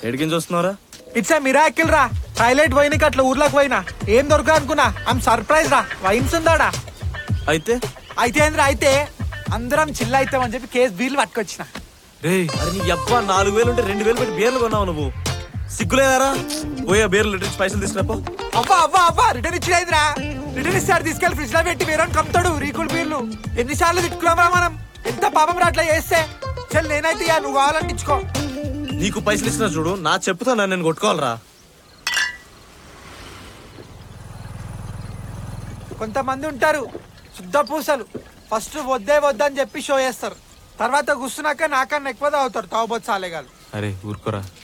ఎడికించి చూస్తున్నారా it's a miracle రా highlight వైన్కి అట్లా ఊర్లోకి పోయినా ఏం దొరకదు అనుకున్నా ఐమ్ సర్ప్రైజ్ రా వైన్స్ ఉందాడా అయితే అయితే ఏంద్రా అయితే అందరం చిల్ అవుతామని చెప్పి కేసు బీర్లు పట్టుకొచ్చిన రే అరే నీ అబ్బా నాలుగు వేలు ఉంటే రెండు వేలు పెట్టి బీర్లు కొన్నావు నువ్వు సిగ్గులేదారా పోయా బీర్లు లీటర్ పైసలు తీసుకురాపో అవ్వా అవ్వా అవ్వా రిటర్న్ ఇచ్చినైందిరా రిటర్న్ ఇస్తాడు తీసుకెళ్లి ఫ్రిడ్జ్ లో పెట్టి వేరే కమ్ముతాడు రీకుల్ బీర్లు ఎన్నిసార్లు తిట్టుకున్నామరా మనం ఎంత పాపం రా అట్లా చేస్తే చల్ నేనైతే ఇక నువ్వు కావాలంటే ఇచ్చుకో నీకు పైసలు ఇస్తున్నా చూడు నా చెప్పుతో నన్ను నేను కొట్టుకోవాలరా కొంతమంది ఉంటారు శుద్ధ పూసలు ఫస్ట్ వద్దే వద్దని చెప్పి షో చేస్తారు తర్వాత కూర్చున్నాక నాకన్నా ఎక్కువ తాగుతారు తాగుబోతు సాలేగాలు అరే ఊరుకోరా